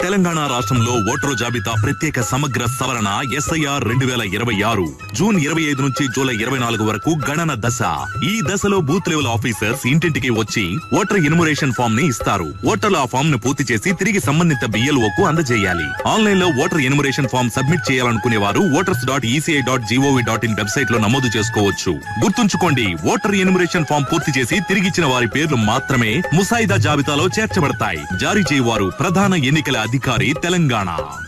తెలంగాణ రాష్ట్రంలో ఓటరు జాబితా ప్రత్యేక సమగ్ర సవరణ ఎస్ఐఆర్ రెండు వేల ఇరవై ఆరు జూన్ ఇరవై ఐదు నుంచి జూలై ఇరవై నాలుగు వరకు గణన దశ ఈ దశలో బూత్ లెవెల్ ఆఫీసర్స్ ఇంటింటికి వచ్చి ఓటర్ ఇన్మురేషన్ ఫామ్ ని ఇస్తారు ఓటర్లు ఆ ఫామ్ ను పూర్తి చేసి తిరిగి సంబంధిత బిఎల్ఓ కు అందజేయాలి ఆన్లైన్ లో ఓటర్ ఇన్మురేషన్ ఫామ్ సబ్మిట్ చేయాలనుకునే వారు voters dot ECI dot gov dot in website లో నమోదు చేసుకోవచ్చు గుర్తుంచుకోండి ఓటర్ ఎన్యుమరేషన్ ఫామ్ పూర్తి చేసి తిరిగిచ్చిన వారి పేర్లు మాత్రమే ముసాయిదా జాబితాలో చేర్చబడతాయి జారీ చేయవారు ప్రధాన ఎన్నికల అధికారి తెలంగాణ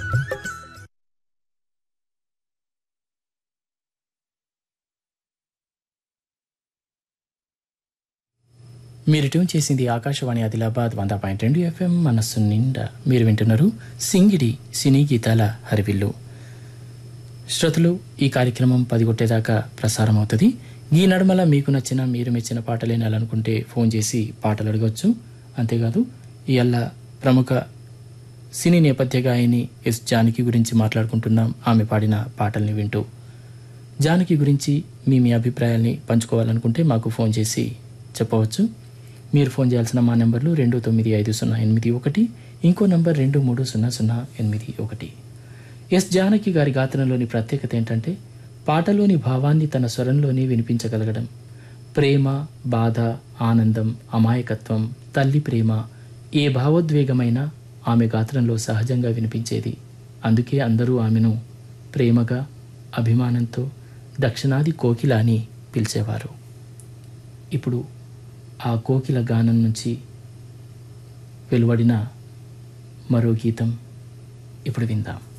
మీరు ట్యూన్ చేసింది ఆకాశవాణి ఆదిలాబాద్ వంద పాయింట్ రెండు ఎఫ్ఎం మనస్సు నిండా మీరు వింటున్నారు సింగిడి సినీ గీతాల హరివిల్లు శ్రోతలు ఈ కార్యక్రమం పది కొట్టేదాకా ప్రసారం అవుతుంది ఈ నడుమల మీకు నచ్చిన మీరు మెచ్చిన పాటలు వినాలనుకుంటే ఫోన్ చేసి పాటలు అడగవచ్చు అంతేకాదు ఇవాళ ప్రముఖ సినీ నేపథ్య గాయని ఎస్ జానకి గురించి మాట్లాడుకుంటున్నాం ఆమె పాడిన పాటల్ని వింటూ జానకి గురించి మీ మీ అభిప్రాయాల్ని పంచుకోవాలనుకుంటే మాకు ఫోన్ చేసి చెప్పవచ్చు మీరు ఫోన్ చేయాల్సిన మా నెంబర్లు రెండు తొమ్మిది ఐదు సున్నా ఎనిమిది ఒకటి ఇంకో నంబర్ రెండు మూడు సున్నా సున్నా ఎనిమిది ఒకటి ఎస్ జానకి గారి గాత్రంలోని ప్రత్యేకత ఏంటంటే పాటలోని భావాన్ని తన స్వరంలోనే వినిపించగలగడం ప్రేమ బాధ ఆనందం అమాయకత్వం తల్లి ప్రేమ ఏ భావోద్వేగమైనా ఆమె గాత్రంలో సహజంగా వినిపించేది అందుకే అందరూ ఆమెను ప్రేమగా అభిమానంతో దక్షిణాది కోకిల అని పిలిచేవారు ఇప్పుడు ఆ కోకిల గానం నుంచి వెలువడిన మరో గీతం ఇప్పుడు విందాం